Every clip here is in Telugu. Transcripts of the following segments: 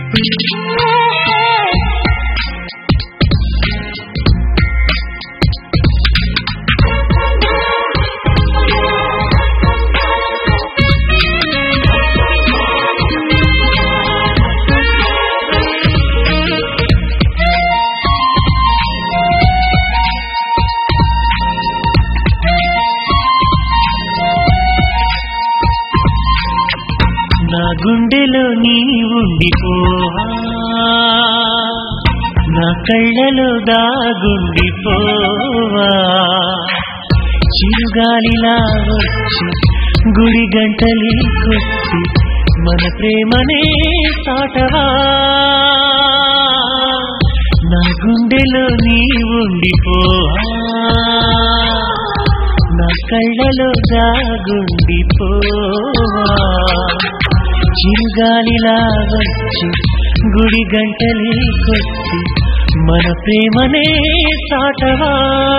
నా గుండెలో నీ ఉండిపోవా నా కళ్ళలో దాగుండిపోవా చిరుగాలిలా వచ్చి గుడి గంటలి కొట్టి మన ప్రేమనే సాటవా నా గుండెలో నీ ఉండిపోవా నా కళ్ళలో దాగుండిపోవా చిరుగాలిలా వచ్చి గుడి గంటలి కొట్టి మన ప్రేమనే సాటవా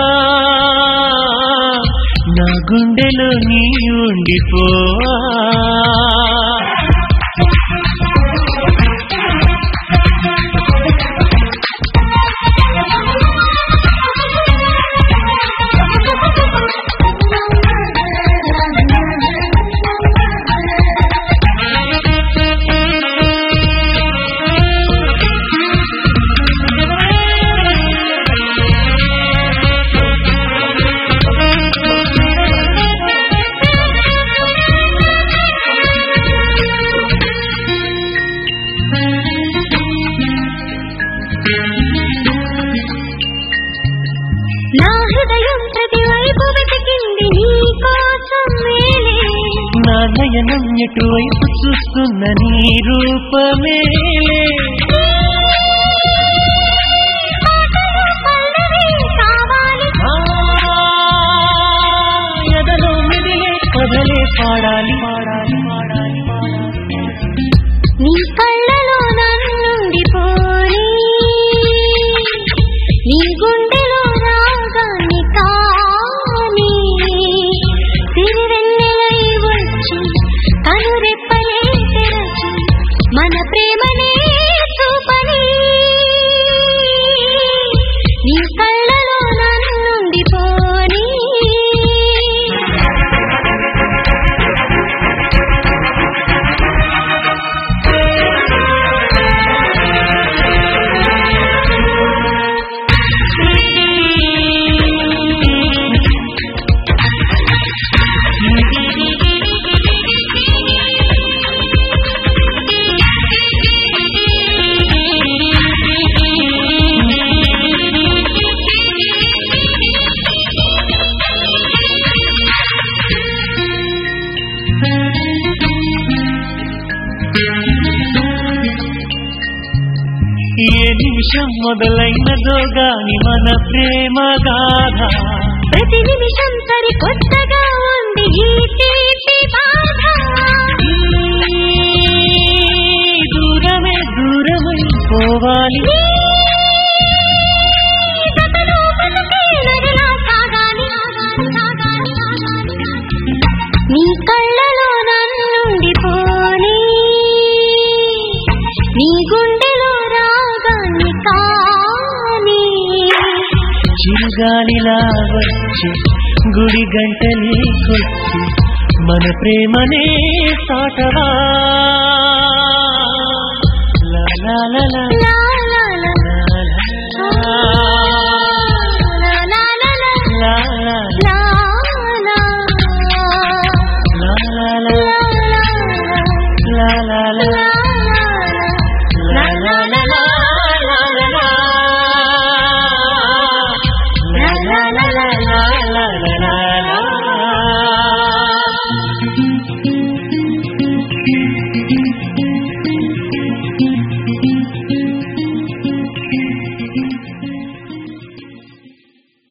నా గుండెలో నీ ఉండిపోవా నా హృదయం ప్రతి వైపు వెతికింది నీ కోసం మేలే నా నయనం ఎటువైపు చూస్తున్న నీ రూపమే పల్లవి కావాలి ఆ, ఎదలో మెదిలే కథలే పాడాలి పాడాలి పాడాలి పాడాలి నీ కళ్ళలో నన్నుండిపోని నీ గుండెలో రాగాన్ని కాని తిరువెన్నెలై వచ్చి కనురెప్పలే తెరచి మన ప్రేమనే చూపని నీ కళ్ళలో నన్నుండిపోని ఏ నిమిషం మొదలైనదో గాని మన ప్రేమ గాథ ప్రతి నిమిషం సరికొత్తగా ఉంది ఈ తీపి బాధ ఈ దూరమే దూరమై పోవాలి జతలో బతుకే నడిలా సాగాలి, సాగాలి, సాగాలి. నీ కళ్ళలో నన్నుండిపోని నీ గుండెలో రాగాన్ని కాని చిరుగాలిలా వచ్చి గుడి గంటలి కొట్టి మన ప్రేమనే సాటవా